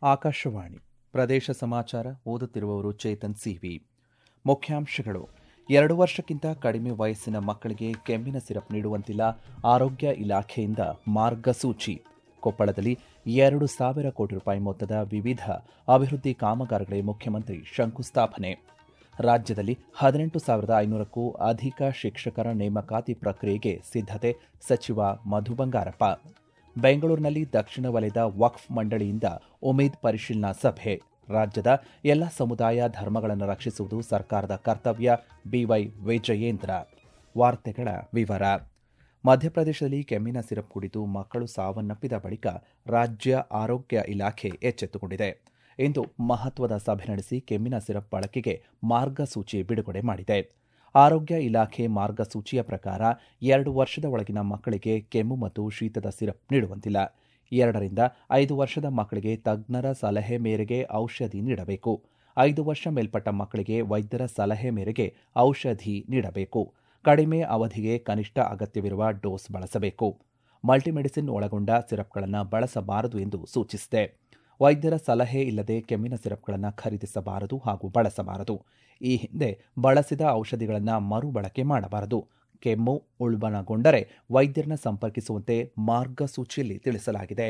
ಆಕಾಶವಾಣಿ ಪ್ರದೇಶ ಸಮಾಚಾರ ಓದುತ್ತಿರುವವರು ಚೇತನ್ ಸಿವಿ ಮುಖ್ಯಾಂಶಗಳು ಎರಡು ವರ್ಷಕ್ಕಿಂತ ಕಡಿಮೆ ವಯಸ್ಸಿನ ಮಕ್ಕಳಿಗೆ ಕೆಮ್ಮಿನ ಸಿರಪ್ ನೀಡುವಂತಿಲ್ಲ ಆರೋಗ್ಯ ಇಲಾಖೆಯಿಂದ ಮಾರ್ಗಸೂಚಿ ಕೊಪ್ಪಳದಲ್ಲಿ ಎರಡು ಸಾವಿರ ಕೋಟಿ ರೂಪಾಯಿ ಮೊತ್ತದ ವಿವಿಧ ಅಭಿವೃದ್ಧಿ ಕಾಮಗಾರಿಗಳಿಗೆ ಮುಖ್ಯಮಂತ್ರಿ ಶಂಕುಸ್ಥಾಪನೆ ರಾಜ್ಯದಲ್ಲಿ ಹದಿನೆಂಟು ಸಾವಿರದ ಐನೂರಕ್ಕೂ ಅಧಿಕ ಶಿಕ್ಷಕರ ನೇಮಕಾತಿ ಪ್ರಕ್ರಿಯೆಗೆ ಸಿದ್ಧತೆ ಸಚಿವ ಮಧು ಬಂಗಾರಪ್ಪ ಬೆಂಗಳೂರಿನಲ್ಲಿ ದಕ್ಷಿಣ ವಲಯದ ವಕ್ಫ್ ಮಂಡಳಿಯಿಂದ ಉಮೇದ್ ಪರಿಶೀಲನಾ ಸಭೆ ರಾಜ್ಯದ ಎಲ್ಲ ಸಮುದಾಯ ಧರ್ಮಗಳನ್ನು ರಕ್ಷಿಸುವುದು ಸರ್ಕಾರದ ಕರ್ತವ್ಯ ಬಿವೈ ವಿಜಯೇಂದ್ರ ವಾರ್ತೆಗಳ ವಿವರ ಮಧ್ಯಪ್ರದೇಶದಲ್ಲಿ ಕೆಮ್ಮಿನ ಸಿರಪ್ ಕುಡಿದು ಮಕ್ಕಳು ಸಾವನ್ನಪ್ಪಿದ ಬಳಿಕ ರಾಜ್ಯ ಆರೋಗ್ಯ ಇಲಾಖೆ ಎಚ್ಚೆತ್ತುಕೊಂಡಿದೆ ಇಂದು ಮಹತ್ವದ ಸಭೆ ನಡೆಸಿ ಕೆಮ್ಮಿನ ಸಿರಪ್ ಬಳಕೆಗೆ ಮಾರ್ಗಸೂಚಿ ಬಿಡುಗಡೆ ಮಾಡಿದೆ ಆರೋಗ್ಯ ಇಲಾಖೆ ಮಾರ್ಗಸೂಚಿಯ ಪ್ರಕಾರ ಎರಡು ವರ್ಷದ ಒಳಗಿನ ಮಕ್ಕಳಿಗೆ ಕೆಮ್ಮು ಮತ್ತು ಶೀತದ ಸಿರಪ್ ನೀಡುವಂತಿಲ್ಲ ಎರಡರಿಂದ ಐದು ವರ್ಷದ ಮಕ್ಕಳಿಗೆ ತಜ್ಞರ ಸಲಹೆ ಮೇರೆಗೆ ಔಷಧಿ ನೀಡಬೇಕು ಐದು ವರ್ಷ ಮೇಲ್ಪಟ್ಟ ಮಕ್ಕಳಿಗೆ ವೈದ್ಯರ ಸಲಹೆ ಮೇರೆಗೆ ಔಷಧಿ ನೀಡಬೇಕು ಕಡಿಮೆ ಅವಧಿಗೆ ಕನಿಷ್ಠ ಅಗತ್ಯವಿರುವ ಡೋಸ್ ಬಳಸಬೇಕು ಮಲ್ಟಿಮೆಡಿಸಿನ್ ಒಳಗೊಂಡ ಸಿರಪ್ಗಳನ್ನು ಬಳಸಬಾರದು ಎಂದು ಸೂಚಿಸಿದೆ ವೈದ್ಯರ ಸಲಹೆ ಇಲ್ಲದೆ ಕೆಮ್ಮಿನ ಸಿರಪ್ಗಳನ್ನು ಖರೀದಿಸಬಾರದು ಹಾಗೂ ಬಳಸಬಾರದು ಈ ಹಿಂದೆ ಬಳಸಿದ ಔಷಧಿಗಳನ್ನು ಮರುಬಳಕೆ ಮಾಡಬಾರದು ಕೆಮ್ಮು ಉಲ್ಬಣಗೊಂಡರೆ ವೈದ್ಯರನ್ನ ಸಂಪರ್ಕಿಸುವಂತೆ ಮಾರ್ಗಸೂಚಿಯಲ್ಲಿ ತಿಳಿಸಲಾಗಿದೆ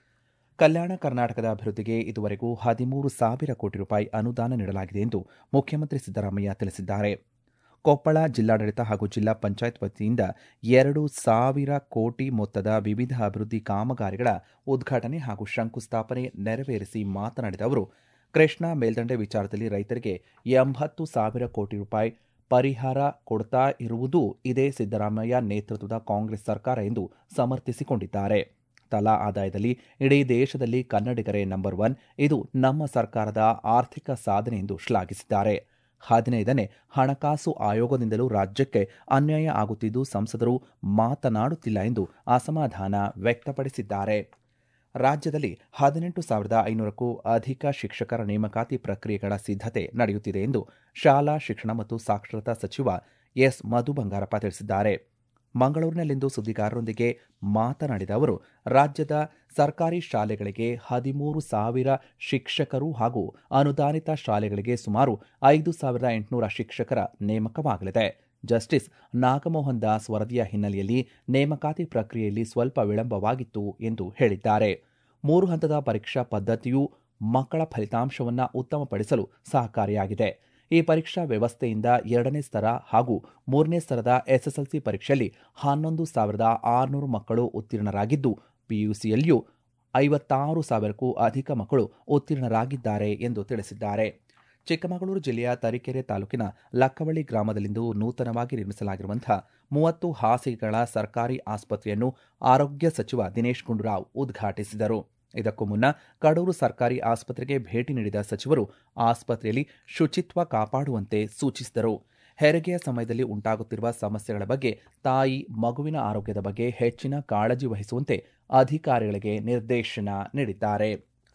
ಕಲ್ಯಾಣ ಕರ್ನಾಟಕದ ಅಭಿವೃದ್ಧಿಗೆ ಇದುವರೆಗೂ ಹದಿಮೂರು ಸಾವಿರ ಕೋಟಿ ರೂಪಾಯಿ ಅನುದಾನ ನೀಡಲಾಗಿದೆ ಎಂದು ಮುಖ್ಯಮಂತ್ರಿ ಸಿದ್ದರಾಮಯ್ಯ ತಿಳಿಸಿದ್ದಾರೆ ಕೊಪ್ಪಳ ಜಿಲ್ಲಾಡಳಿತ ಹಾಗೂ ಜಿಲ್ಲಾ ಪಂಚಾಯತ್ ವತಿಯಿಂದ ಎರಡು ಸಾವಿರ ಕೋಟಿ ಮೊತ್ತದ ವಿವಿಧ ಅಭಿವೃದ್ಧಿ ಕಾಮಗಾರಿಗಳ ಉದ್ಘಾಟನೆ ಹಾಗೂ ಶಂಕುಸ್ಥಾಪನೆ ನೆರವೇರಿಸಿ ಮಾತನಾಡಿದ ಅವರು ಕೃಷ್ಣಾ ಮೇಲ್ದಂಡೆ ವಿಚಾರದಲ್ಲಿ ರೈತರಿಗೆ ಎಂಬತ್ತು ಸಾವಿರ ಕೋಟಿ ರೂಪಾಯಿ ಪರಿಹಾರ ಕೊಡ್ತಾ ಇರುವುದು ಇದೇ ಸಿದ್ದರಾಮಯ್ಯ ನೇತೃತ್ವದ ಕಾಂಗ್ರೆಸ್ ಸರ್ಕಾರ ಎಂದು ಸಮರ್ಥಿಸಿಕೊಂಡಿದ್ದಾರೆ ತಲಾ ಆದಾಯದಲ್ಲಿ ಇಡೀ ದೇಶದಲ್ಲಿ ಕನ್ನಡಿಗರೇ ನಂಬರ್ ಒನ್ ಇದು ನಮ್ಮ ಸರ್ಕಾರದ ಆರ್ಥಿಕ ಸಾಧನೆ ಎಂದು ಶ್ಲಾಘಿಸಿದ್ದಾರೆ ಹದಿನೈದನೇ ಹಣಕಾಸು ಆಯೋಗದಿಂದಲೂ ರಾಜ್ಯಕ್ಕೆ ಅನ್ಯಾಯ ಆಗುತ್ತಿದ್ದು ಸಂಸದರು ಮಾತನಾಡುತ್ತಿಲ್ಲ ಎಂದು ಅಸಮಾಧಾನ ವ್ಯಕ್ತಪಡಿಸಿದ್ದಾರೆ ರಾಜ್ಯದಲ್ಲಿ ಹದಿನೆಂಟು ಸಾವಿರದ ಐನೂರಕ್ಕೂ ಅಧಿಕ ಶಿಕ್ಷಕರ ನೇಮಕಾತಿ ಪ್ರಕ್ರಿಯೆಗಳ ಸಿದ್ಧತೆ ನಡೆಯುತ್ತಿದೆ ಎಂದು ಶಾಲಾ ಶಿಕ್ಷಣ ಮತ್ತು ಸಾಕ್ಷರತಾ ಸಚಿವ ಎಸ್ ಮಧು ಬಂಗಾರಪ್ಪ ತಿಳಿಸಿದ್ದಾರೆ ಮಂಗಳೂರಿನಲ್ಲಿಂದು ಸುದ್ದಿಗಾರರೊಂದಿಗೆ ಮಾತನಾಡಿದ ಅವರು ರಾಜ್ಯದ ಸರ್ಕಾರಿ ಶಾಲೆಗಳಿಗೆ ಹದಿಮೂರು ಸಾವಿರ ಶಿಕ್ಷಕರು ಹಾಗೂ ಅನುದಾನಿತ ಶಾಲೆಗಳಿಗೆ ಸುಮಾರು ಐದು ಸಾವಿರದ ಎಂಟುನೂರ ಶಿಕ್ಷಕರ ನೇಮಕವಾಗಲಿದೆ ಜಸ್ಟಿಸ್ ನಾಗಮೋಹನ್ ದಾಸ್ ವರದಿಯ ಹಿನ್ನೆಲೆಯಲ್ಲಿ ನೇಮಕಾತಿ ಪ್ರಕ್ರಿಯೆಯಲ್ಲಿ ಸ್ವಲ್ಪ ವಿಳಂಬವಾಗಿತ್ತು ಎಂದು ಹೇಳಿದ್ದಾರೆ ಮೂರು ಹಂತದ ಪರೀಕ್ಷಾ ಪದ್ಧತಿಯು ಮಕ್ಕಳ ಫಲಿತಾಂಶವನ್ನು ಉತ್ತಮಪಡಿಸಲು ಸಹಕಾರಿಯಾಗಿದೆ ಈ ಪರೀಕ್ಷಾ ವ್ಯವಸ್ಥೆಯಿಂದ ಎರಡನೇ ಸ್ತರ ಹಾಗೂ ಮೂರನೇ ಸ್ತರದ ಎಸ್ಎಸ್ಎಲ್ಸಿ ಪರೀಕ್ಷೆಯಲ್ಲಿ ಹನ್ನೊಂದು ಸಾವಿರದ ಆರುನೂರು ಮಕ್ಕಳು ಉತ್ತೀರ್ಣರಾಗಿದ್ದು ಪಿಯುಸಿಯಲ್ಲಿಯೂ ಐವತ್ತಾರು ಸಾವಿರಕ್ಕೂ ಅಧಿಕ ಮಕ್ಕಳು ಉತ್ತೀರ್ಣರಾಗಿದ್ದಾರೆ ಎಂದು ತಿಳಿಸಿದ್ದಾರೆ ಚಿಕ್ಕಮಗಳೂರು ಜಿಲ್ಲೆಯ ತರೀಕೆರೆ ತಾಲೂಕಿನ ಲಕ್ಕವಳ್ಳಿ ಗ್ರಾಮದಲ್ಲಿಂದು ನೂತನವಾಗಿ ನಿರ್ಮಿಸಲಾಗಿರುವಂತಹ ಮೂವತ್ತು ಹಾಸಿಗೆಗಳ ಸರ್ಕಾರಿ ಆಸ್ಪತ್ರೆಯನ್ನು ಆರೋಗ್ಯ ಸಚಿವ ದಿನೇಶ್ ಗುಂಡೂರಾವ್ ಉದ್ಘಾಟಿಸಿದರು ಇದಕ್ಕೂ ಮುನ್ನ ಕಡೂರು ಸರ್ಕಾರಿ ಆಸ್ಪತ್ರೆಗೆ ಭೇಟಿ ನೀಡಿದ ಸಚಿವರು ಆಸ್ಪತ್ರೆಯಲ್ಲಿ ಶುಚಿತ್ವ ಕಾಪಾಡುವಂತೆ ಸೂಚಿಸಿದರು ಹೆರಿಗೆಯ ಸಮಯದಲ್ಲಿ ಉಂಟಾಗುತ್ತಿರುವ ಸಮಸ್ಯೆಗಳ ಬಗ್ಗೆ ತಾಯಿ ಮಗುವಿನ ಆರೋಗ್ಯದ ಬಗ್ಗೆ ಹೆಚ್ಚಿನ ಕಾಳಜಿ ವಹಿಸುವಂತೆ ಅಧಿಕಾರಿಗಳಿಗೆ ನಿರ್ದೇಶನ ನೀಡಿದ್ದಾರೆ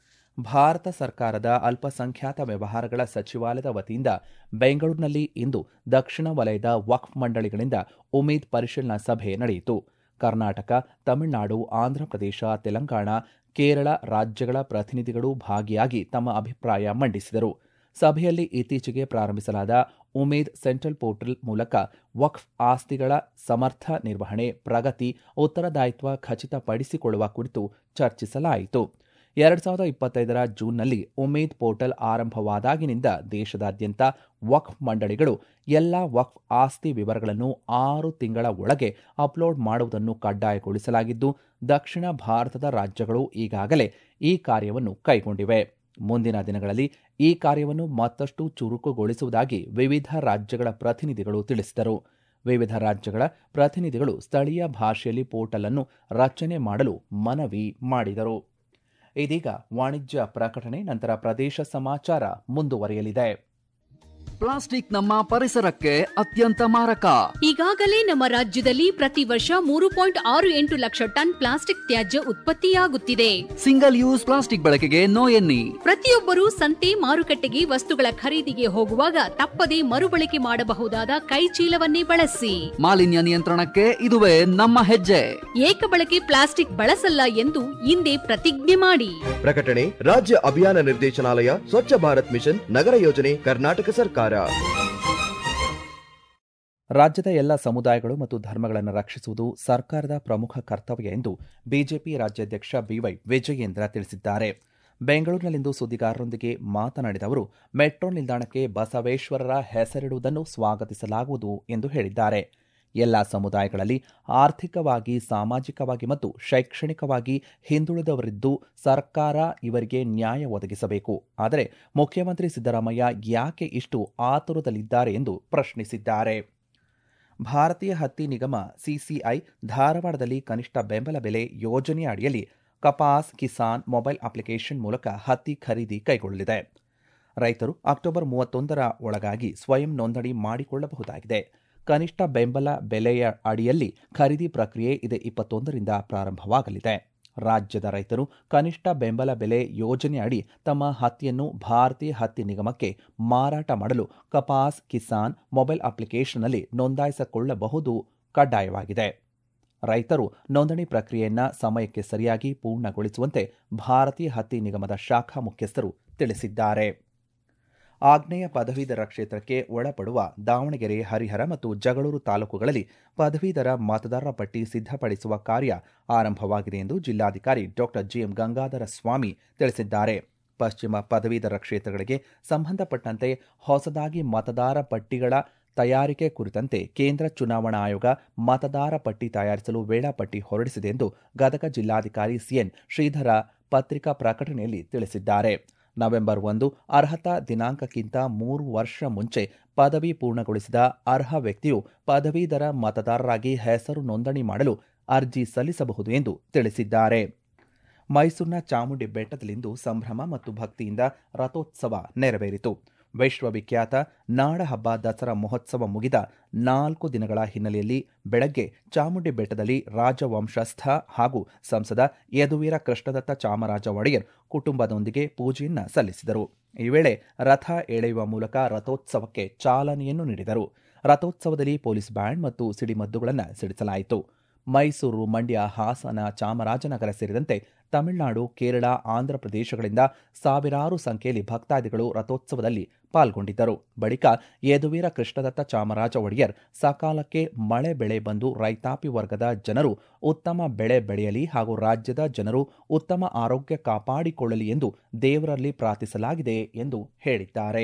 ಭಾರತ ಸರ್ಕಾರದ ಅಲ್ಪಸಂಖ್ಯಾತ ವ್ಯವಹಾರಗಳ ಸಚಿವಾಲಯದ ವತಿಯಿಂದ ಬೆಂಗಳೂರಿನಲ್ಲಿ ಇಂದು ದಕ್ಷಿಣ ವಲಯದ ವಕ್ಫ್ ಮಂಡಳಿಗಳಿಂದ ಉಮೇದ್ ಪರಿಶೀಲನಾ ಸಭೆ ನಡೆಯಿತು ಕರ್ನಾಟಕ ತಮಿಳುನಾಡು ಆಂಧ್ರಪ್ರದೇಶ ತೆಲಂಗಾಣ ಕೇರಳ ರಾಜ್ಯಗಳ ಪ್ರತಿನಿಧಿಗಳು ಭಾಗಿಯಾಗಿ ತಮ್ಮ ಅಭಿಪ್ರಾಯ ಮಂಡಿಸಿದರು ಸಭೆಯಲ್ಲಿ ಇತ್ತೀಚೆಗೆ ಪ್ರಾರಂಭಿಸಲಾದ ಉಮೇದ್ ಸೆಂಟ್ರಲ್ ಪೋರ್ಟಲ್ ಮೂಲಕ ವಕ್ಫ್ ಆಸ್ತಿಗಳ ಸಮರ್ಥ ನಿರ್ವಹಣೆ ಪ್ರಗತಿ ಉತ್ತರದಾಯಿತ್ವ ಖಚಿತಪಡಿಸಿಕೊಳ್ಳುವ ಕುರಿತು ಚರ್ಚಿಸಲಾಯಿತು ಎರಡ್ ಸಾವಿರದ ಇಪ್ಪತ್ತೈದರ ಜೂನ್ನಲ್ಲಿ ಉಮೇದ್ ಪೋರ್ಟಲ್ ಆರಂಭವಾದಾಗಿನಿಂದ ದೇಶದಾದ್ಯಂತ ವಕ್ಫ್ ಮಂಡಳಿಗಳು ಎಲ್ಲ ವಕ್ಫ್ ಆಸ್ತಿ ವಿವರಗಳನ್ನು ಆರು ತಿಂಗಳ ಒಳಗೆ ಅಪ್ಲೋಡ್ ಮಾಡುವುದನ್ನು ಕಡ್ಡಾಯಗೊಳಿಸಲಾಗಿದ್ದು ದಕ್ಷಿಣ ಭಾರತದ ರಾಜ್ಯಗಳು ಈಗಾಗಲೇ ಈ ಕಾರ್ಯವನ್ನು ಕೈಗೊಂಡಿವೆ ಮುಂದಿನ ದಿನಗಳಲ್ಲಿ ಈ ಕಾರ್ಯವನ್ನು ಮತ್ತಷ್ಟು ಚುರುಕುಗೊಳಿಸುವುದಾಗಿ ವಿವಿಧ ರಾಜ್ಯಗಳ ಪ್ರತಿನಿಧಿಗಳು ತಿಳಿಸಿದರು ವಿವಿಧ ರಾಜ್ಯಗಳ ಪ್ರತಿನಿಧಿಗಳು ಸ್ಥಳೀಯ ಭಾಷೆಯಲ್ಲಿ ಪೋರ್ಟಲ್ ಅನ್ನು ರಚನೆ ಮಾಡಲು ಮನವಿ ಮಾಡಿದರು ಇದೀಗ ವಾಣಿಜ್ಯ ಪ್ರಕಟಣೆ ನಂತರ ಪ್ರದೇಶ ಸಮಾಚಾರ ಮುಂದುವರಿಯಲಿದೆ ಪ್ಲಾಸ್ಟಿಕ್ ನಮ್ಮ ಪರಿಸರಕ್ಕೆ ಅತ್ಯಂತ ಮಾರಕ ಈಗಾಗಲೇ ನಮ್ಮ ರಾಜ್ಯದಲ್ಲಿ ಪ್ರತಿ ವರ್ಷ ಮೂರು ಪಾಯಿಂಟ್ ಆರು ಎಂಟು ಲಕ್ಷ ಟನ್ ಪ್ಲಾಸ್ಟಿಕ್ ತ್ಯಾಜ್ಯ ಉತ್ಪತ್ತಿಯಾಗುತ್ತಿದೆ ಸಿಂಗಲ್ ಯೂಸ್ ಪ್ಲಾಸ್ಟಿಕ್ ಬಳಕೆಗೆ ನೋ ಎನ್ನಿ ಪ್ರತಿಯೊಬ್ಬರೂ ಸಂತೆ ಮಾರುಕಟ್ಟೆಗೆ ವಸ್ತುಗಳ ಖರೀದಿಗೆ ಹೋಗುವಾಗ ತಪ್ಪದೇ ಮರುಬಳಕೆ ಮಾಡಬಹುದಾದ ಕೈಚೀಲವನ್ನೇ ಬಳಸಿ ಮಾಲಿನ್ಯ ನಿಯಂತ್ರಣಕ್ಕೆ ಇದುವೇ ನಮ್ಮ ಹೆಜ್ಜೆ ಏಕಬಳಕೆ ಪ್ಲಾಸ್ಟಿಕ್ ಬಳಸಲ್ಲ ಎಂದು ಇಂದೇ ಪ್ರತಿಜ್ಞೆ ಮಾಡಿ ಪ್ರಕಟಣೆ ರಾಜ್ಯ ಅಭಿಯಾನ ನಿರ್ದೇಶನಾಲಯ ಸ್ವಚ್ಛ ಭಾರತ್ ಮಿಷನ್ ನಗರ ಯೋಜನೆ ಕರ್ನಾಟಕ ಸರ್ಕಾರ ರಾಜ್ಯದ ಎಲ್ಲ ಸಮುದಾಯಗಳು ಮತ್ತು ಧರ್ಮಗಳನ್ನು ರಕ್ಷಿಸುವುದು ಸರ್ಕಾರದ ಪ್ರಮುಖ ಕರ್ತವ್ಯ ಎಂದು ಬಿಜೆಪಿ ರಾಜ್ಯಾಧ್ಯಕ್ಷ ಬಿವೈ ವಿಜಯೇಂದ್ರ ತಿಳಿಸಿದ್ದಾರೆ ಬೆಂಗಳೂರಿನಲ್ಲಿಂದು ಸುದ್ದಿಗಾರರೊಂದಿಗೆ ಮಾತನಾಡಿದ ಅವರು ಮೆಟ್ರೋ ನಿಲ್ದಾಣಕ್ಕೆ ಬಸವೇಶ್ವರರ ಹೆಸರಿಡುವುದನ್ನು ಸ್ವಾಗತಿಸಲಾಗುವುದು ಎಂದು ಹೇಳಿದ್ದಾರೆ ಎಲ್ಲ ಸಮುದಾಯಗಳಲ್ಲಿ ಆರ್ಥಿಕವಾಗಿ ಸಾಮಾಜಿಕವಾಗಿ ಮತ್ತು ಶೈಕ್ಷಣಿಕವಾಗಿ ಹಿಂದುಳಿದವರಿದ್ದು ಸರ್ಕಾರ ಇವರಿಗೆ ನ್ಯಾಯ ಒದಗಿಸಬೇಕು ಆದರೆ ಮುಖ್ಯಮಂತ್ರಿ ಸಿದ್ದರಾಮಯ್ಯ ಯಾಕೆ ಇಷ್ಟು ಆತುರದಲ್ಲಿದ್ದಾರೆ ಎಂದು ಪ್ರಶ್ನಿಸಿದ್ದಾರೆ ಭಾರತೀಯ ಹತ್ತಿ ನಿಗಮ ಸಿಸಿಐ ಧಾರವಾಡದಲ್ಲಿ ಕನಿಷ್ಠ ಬೆಂಬಲ ಬೆಲೆ ಯೋಜನೆಯ ಅಡಿಯಲ್ಲಿ ಕಪಾಸ್ ಕಿಸಾನ್ ಮೊಬೈಲ್ ಅಪ್ಲಿಕೇಶನ್ ಮೂಲಕ ಹತ್ತಿ ಖರೀದಿ ಕೈಗೊಳ್ಳಲಿದೆ ರೈತರು ಅಕ್ಟೋಬರ್ ಮೂವತ್ತೊಂದರ ಒಳಗಾಗಿ ಸ್ವಯಂ ನೋಂದಣಿ ಮಾಡಿಕೊಳ್ಳಬಹುದಾಗಿದೆ ಕನಿಷ್ಠ ಬೆಂಬಲ ಬೆಲೆಯ ಅಡಿಯಲ್ಲಿ ಖರೀದಿ ಪ್ರಕ್ರಿಯೆ ಇದೇ ಇಪ್ಪತ್ತೊಂದರಿಂದ ಪ್ರಾರಂಭವಾಗಲಿದೆ ರಾಜ್ಯದ ರೈತರು ಕನಿಷ್ಠ ಬೆಂಬಲ ಬೆಲೆ ಯೋಜನೆ ಅಡಿ ತಮ್ಮ ಹತ್ತಿಯನ್ನು ಭಾರತೀಯ ಹತ್ತಿ ನಿಗಮಕ್ಕೆ ಮಾರಾಟ ಮಾಡಲು ಕಪಾಸ್ ಕಿಸಾನ್ ಮೊಬೈಲ್ ಅಪ್ಲಿಕೇಶನ್ನಲ್ಲಿ ನೋಂದಾಯಿಸಿಕೊಳ್ಳಬಹುದು ಕಡ್ಡಾಯವಾಗಿದೆ ರೈತರು ನೋಂದಣಿ ಪ್ರಕ್ರಿಯೆಯನ್ನು ಸಮಯಕ್ಕೆ ಸರಿಯಾಗಿ ಪೂರ್ಣಗೊಳಿಸುವಂತೆ ಭಾರತೀಯ ಹತ್ತಿ ನಿಗಮದ ಶಾಖಾ ಮುಖ್ಯಸ್ಥರು ತಿಳಿಸಿದ್ದಾರೆ ಆಗ್ನೇಯ ಪದವೀಧರ ಕ್ಷೇತ್ರಕ್ಕೆ ಒಳಪಡುವ ದಾವಣಗೆರೆ ಹರಿಹರ ಮತ್ತು ಜಗಳೂರು ತಾಲೂಕುಗಳಲ್ಲಿ ಪದವೀಧರ ಮತದಾರರ ಪಟ್ಟಿ ಸಿದ್ಧಪಡಿಸುವ ಕಾರ್ಯ ಆರಂಭವಾಗಿದೆ ಎಂದು ಜಿಲ್ಲಾಧಿಕಾರಿ ಡಾಕ್ಟರ್ ಜಿಎಂ ಗಂಗಾಧರ ಸ್ವಾಮಿ ತಿಳಿಸಿದ್ದಾರೆ ಪಶ್ಚಿಮ ಪದವೀಧರ ಕ್ಷೇತ್ರಗಳಿಗೆ ಸಂಬಂಧಪಟ್ಟಂತೆ ಹೊಸದಾಗಿ ಮತದಾರ ಪಟ್ಟಿಗಳ ತಯಾರಿಕೆ ಕುರಿತಂತೆ ಕೇಂದ್ರ ಚುನಾವಣಾ ಆಯೋಗ ಮತದಾರ ಪಟ್ಟಿ ತಯಾರಿಸಲು ವೇಳಾಪಟ್ಟಿ ಹೊರಡಿಸಿದೆ ಎಂದು ಗದಗ ಜಿಲ್ಲಾಧಿಕಾರಿ ಸಿಎನ್ ಶ್ರೀಧರ ಪತ್ರಿಕಾ ಪ್ರಕಟಣೆಯಲ್ಲಿ ತಿಳಿಸಿದ್ದಾರೆ ನವೆಂಬರ್ ಒಂದು ಅರ್ಹತಾ ದಿನಾಂಕಕ್ಕಿಂತ ಮೂರು ವರ್ಷ ಮುಂಚೆ ಪದವಿ ಪೂರ್ಣಗೊಳಿಸಿದ ಅರ್ಹ ವ್ಯಕ್ತಿಯು ಪದವೀಧರ ಮತದಾರರಾಗಿ ಹೆಸರು ನೋಂದಣಿ ಮಾಡಲು ಅರ್ಜಿ ಸಲ್ಲಿಸಬಹುದು ಎಂದು ತಿಳಿಸಿದ್ದಾರೆ ಮೈಸೂರಿನ ಚಾಮುಂಡಿ ಬೆಟ್ಟದಲ್ಲಿಂದು ಸಂಭ್ರಮ ಮತ್ತು ಭಕ್ತಿಯಿಂದ ರಥೋತ್ಸವ ನೆರವೇರಿತು ವಿಶ್ವವಿಖ್ಯಾತ ನಾಡಹಬ್ಬ ದಸರಾ ಮಹೋತ್ಸವ ಮುಗಿದ ನಾಲ್ಕು ದಿನಗಳ ಹಿನ್ನೆಲೆಯಲ್ಲಿ ಬೆಳಗ್ಗೆ ಚಾಮುಂಡಿ ಬೆಟ್ಟದಲ್ಲಿ ರಾಜವಂಶಸ್ಥ ಹಾಗೂ ಸಂಸದ ಯದುವೀರ ಕೃಷ್ಣದತ್ತ ಚಾಮರಾಜ ಒಡೆಯರ್ ಕುಟುಂಬದೊಂದಿಗೆ ಪೂಜೆಯನ್ನ ಸಲ್ಲಿಸಿದರು ಈ ವೇಳೆ ರಥ ಎಳೆಯುವ ಮೂಲಕ ರಥೋತ್ಸವಕ್ಕೆ ಚಾಲನೆಯನ್ನು ನೀಡಿದರು ರಥೋತ್ಸವದಲ್ಲಿ ಪೊಲೀಸ್ ಬ್ಯಾಂಡ್ ಮತ್ತು ಸಿಡಿಮದ್ದುಗಳನ್ನು ಸಿಡಿಸಲಾಯಿತು ಮೈಸೂರು ಮಂಡ್ಯ ಹಾಸನ ಚಾಮರಾಜನಗರ ಸೇರಿದಂತೆ ತಮಿಳುನಾಡು ಕೇರಳ ಆಂಧ್ರ ಪ್ರದೇಶಗಳಿಂದ ಸಾವಿರಾರು ಸಂಖ್ಯೆಯಲ್ಲಿ ಭಕ್ತಾದಿಗಳು ರಥೋತ್ಸವದಲ್ಲಿ ಪಾಲ್ಗೊಂಡಿದ್ದರು ಬಳಿಕ ಯದುವೀರ ಕೃಷ್ಣದತ್ತ ಚಾಮರಾಜ ಒಡೆಯರ್ ಸಕಾಲಕ್ಕೆ ಮಳೆ ಬೆಳೆ ಬಂದು ರೈತಾಪಿ ವರ್ಗದ ಜನರು ಉತ್ತಮ ಬೆಳೆ ಬೆಳೆಯಲಿ ಹಾಗೂ ರಾಜ್ಯದ ಜನರು ಉತ್ತಮ ಆರೋಗ್ಯ ಕಾಪಾಡಿಕೊಳ್ಳಲಿ ಎಂದು ದೇವರಲ್ಲಿ ಪ್ರಾರ್ಥಿಸಲಾಗಿದೆ ಎಂದು ಹೇಳಿದ್ದಾರೆ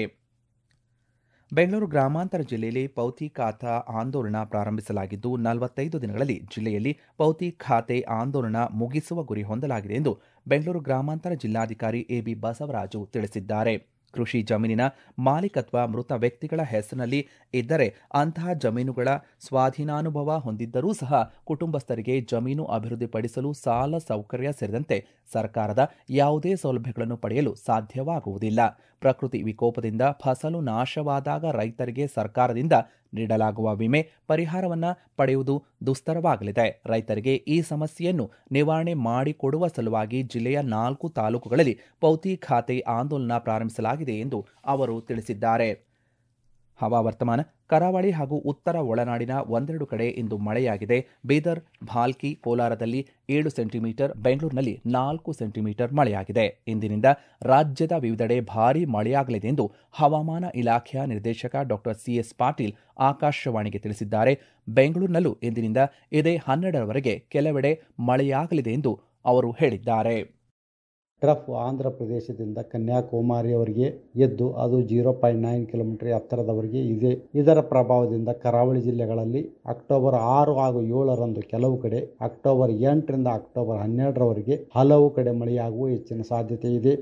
ಬೆಂಗಳೂರು ಗ್ರಾಮಾಂತರ ಜಿಲ್ಲೆಯಲ್ಲಿ ಪೌತಿ ಖಾತಾ ಆಂದೋಲನ ಪ್ರಾರಂಭಿಸಲಾಗಿದ್ದು ನಲವತ್ತೈದು ದಿನಗಳಲ್ಲಿ ಜಿಲ್ಲೆಯಲ್ಲಿ ಪೌತಿ ಖಾತೆ ಆಂದೋಲನ ಮುಗಿಸುವ ಗುರಿ ಹೊಂದಲಾಗಿದೆ ಎಂದು ಬೆಂಗಳೂರು ಗ್ರಾಮಾಂತರ ಜಿಲ್ಲಾಧಿಕಾರಿ ಎಬಿ ಬಸವರಾಜು ತಿಳಿಸಿದ್ದಾರೆ ಕೃಷಿ ಜಮೀನಿನ ಮಾಲೀಕತ್ವ ಮೃತ ವ್ಯಕ್ತಿಗಳ ಹೆಸರಿನಲ್ಲಿ ಇದ್ದರೆ ಅಂತಹ ಜಮೀನುಗಳ ಸ್ವಾಧೀನಾನುಭವ ಹೊಂದಿದ್ದರೂ ಸಹ ಕುಟುಂಬಸ್ಥರಿಗೆ ಜಮೀನು ಅಭಿವೃದ್ಧಿಪಡಿಸಲು ಸಾಲ ಸೌಕರ್ಯ ಸೇರಿದಂತೆ ಸರ್ಕಾರದ ಯಾವುದೇ ಸೌಲಭ್ಯಗಳನ್ನು ಪಡೆಯಲು ಸಾಧ್ಯವಾಗುವುದಿಲ್ಲ ಪ್ರಕೃತಿ ವಿಕೋಪದಿಂದ ಫಸಲು ನಾಶವಾದಾಗ ರೈತರಿಗೆ ಸರ್ಕಾರದಿಂದ ನೀಡಲಾಗುವ ವಿಮೆ ಪರಿಹಾರವನ್ನು ಪಡೆಯುವುದು ದುಸ್ತರವಾಗಲಿದೆ ರೈತರಿಗೆ ಈ ಸಮಸ್ಯೆಯನ್ನು ನಿವಾರಣೆ ಮಾಡಿಕೊಡುವ ಸಲುವಾಗಿ ಜಿಲ್ಲೆಯ ನಾಲ್ಕು ತಾಲೂಕುಗಳಲ್ಲಿ ಪೌತಿ ಖಾತೆ ಆಂದೋಲನ ಪ್ರಾರಂಭಿಸಲಾಗಿದೆ ಎಂದು ಅವರು ತಿಳಿಸಿದ್ದಾರೆ ಹವಾವರ್ತಮಾನ ಕರಾವಳಿ ಹಾಗೂ ಉತ್ತರ ಒಳನಾಡಿನ ಒಂದೆರಡು ಕಡೆ ಇಂದು ಮಳೆಯಾಗಿದೆ ಬೀದರ್ ಭಾಲ್ಕಿ ಕೋಲಾರದಲ್ಲಿ ಏಳು ಸೆಂಟಿಮೀಟರ್ ಬೆಂಗಳೂರಿನಲ್ಲಿ ನಾಲ್ಕು ಸೆಂಟಿಮೀಟರ್ ಮಳೆಯಾಗಿದೆ ಇಂದಿನಿಂದ ರಾಜ್ಯದ ವಿವಿಧೆಡೆ ಭಾರೀ ಮಳೆಯಾಗಲಿದೆ ಎಂದು ಹವಾಮಾನ ಇಲಾಖೆಯ ನಿರ್ದೇಶಕ ಡಾಕ್ಟರ್ ಸಿಎಸ್ ಪಾಟೀಲ್ ಆಕಾಶವಾಣಿಗೆ ತಿಳಿಸಿದ್ದಾರೆ ಬೆಂಗಳೂರಿನಲ್ಲೂ ಇಂದಿನಿಂದ ಇದೇ ಹನ್ನೆರಡರವರೆಗೆ ಕೆಲವೆಡೆ ಮಳೆಯಾಗಲಿದೆ ಎಂದು ಅವರು ಹೇಳಿದ್ದಾರೆ ಟ್ರಫ್ ಆಂಧ್ರ ಪ್ರದೇಶದಿಂದ ಕನ್ಯಾಕುಮಾರಿಯವರೆಗೆ ಎದ್ದು ಅದು ಜೀರೋ ಪಾಯಿಂಟ್ ನೈನ್ ಕಿಲೋಮೀಟರ್ ಎತ್ತರದವರೆಗೆ ಇದೆ ಇದರ ಪ್ರಭಾವದಿಂದ ಕರಾವಳಿ ಜಿಲ್ಲೆಗಳಲ್ಲಿ ಅಕ್ಟೋಬರ್ ಆರು ಹಾಗೂ ಏಳರಂದು ಕೆಲವು ಕಡೆ ಅಕ್ಟೋಬರ್ ಎಂಟರಿಂದ ಅಕ್ಟೋಬರ್ ಹನ್ನೆರಡರವರೆಗೆ ಹಲವು ಕಡೆ ಮಳೆಯಾಗುವ ಹೆಚ್ಚಿನ ಸಾಧ್ಯತೆ ಇದೆ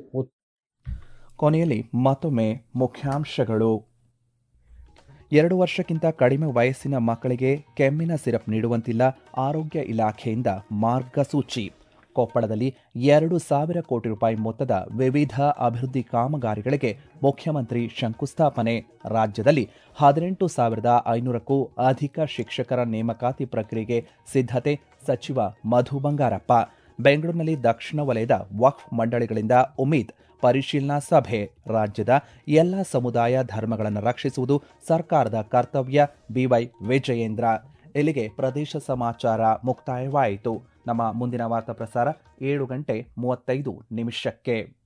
ಕೊನೆಯಲ್ಲಿ ಮತ್ತೊಮ್ಮೆ ಮುಖ್ಯಾಂಶಗಳು ಎರಡು ವರ್ಷಕ್ಕಿಂತ ಕಡಿಮೆ ವಯಸ್ಸಿನ ಮಕ್ಕಳಿಗೆ ಕೆಮ್ಮಿನ ಸಿರಪ್ ನೀಡುವಂತಿಲ್ಲ ಆರೋಗ್ಯ ಇಲಾಖೆಯಿಂದ ಮಾರ್ಗಸೂಚಿ ಕೊಪ್ಪಳದಲ್ಲಿ ಎರಡು ಸಾವಿರ ಕೋಟಿ ರೂಪಾಯಿ ಮೊತ್ತದ ವಿವಿಧ ಅಭಿವೃದ್ಧಿ ಕಾಮಗಾರಿಗಳಿಗೆ ಮುಖ್ಯಮಂತ್ರಿ ಶಂಕುಸ್ಥಾಪನೆ ರಾಜ್ಯದಲ್ಲಿ ಹದಿನೆಂಟು ಸಾವಿರದ ಐನೂರಕ್ಕೂ ಅಧಿಕ ಶಿಕ್ಷಕರ ನೇಮಕಾತಿ ಪ್ರಕ್ರಿಯೆಗೆ ಸಿದ್ಧತೆ ಸಚಿವ ಮಧು ಬಂಗಾರಪ್ಪ ಬೆಂಗಳೂರಿನಲ್ಲಿ ದಕ್ಷಿಣ ವಲಯದ ವಕ್ಫ್ ಮಂಡಳಿಗಳಿಂದ ಉಮೀದ್ ಪರಿಶೀಲನಾ ಸಭೆ ರಾಜ್ಯದ ಎಲ್ಲ ಸಮುದಾಯ ಧರ್ಮಗಳನ್ನು ರಕ್ಷಿಸುವುದು ಸರ್ಕಾರದ ಕರ್ತವ್ಯ ಬಿವೈ ವಿಜಯೇಂದ್ರ ಇಲ್ಲಿಗೆ ಪ್ರದೇಶ ಸಮಾಚಾರ ಮುಕ್ತಾಯವಾಯಿತು ನಮ್ಮ ಮುಂದಿನ ವಾರ್ತಾ ಪ್ರಸಾರ ಏಳು ಗಂಟೆ ಮೂವತ್ತೈದು ನಿಮಿಷಕ್ಕೆ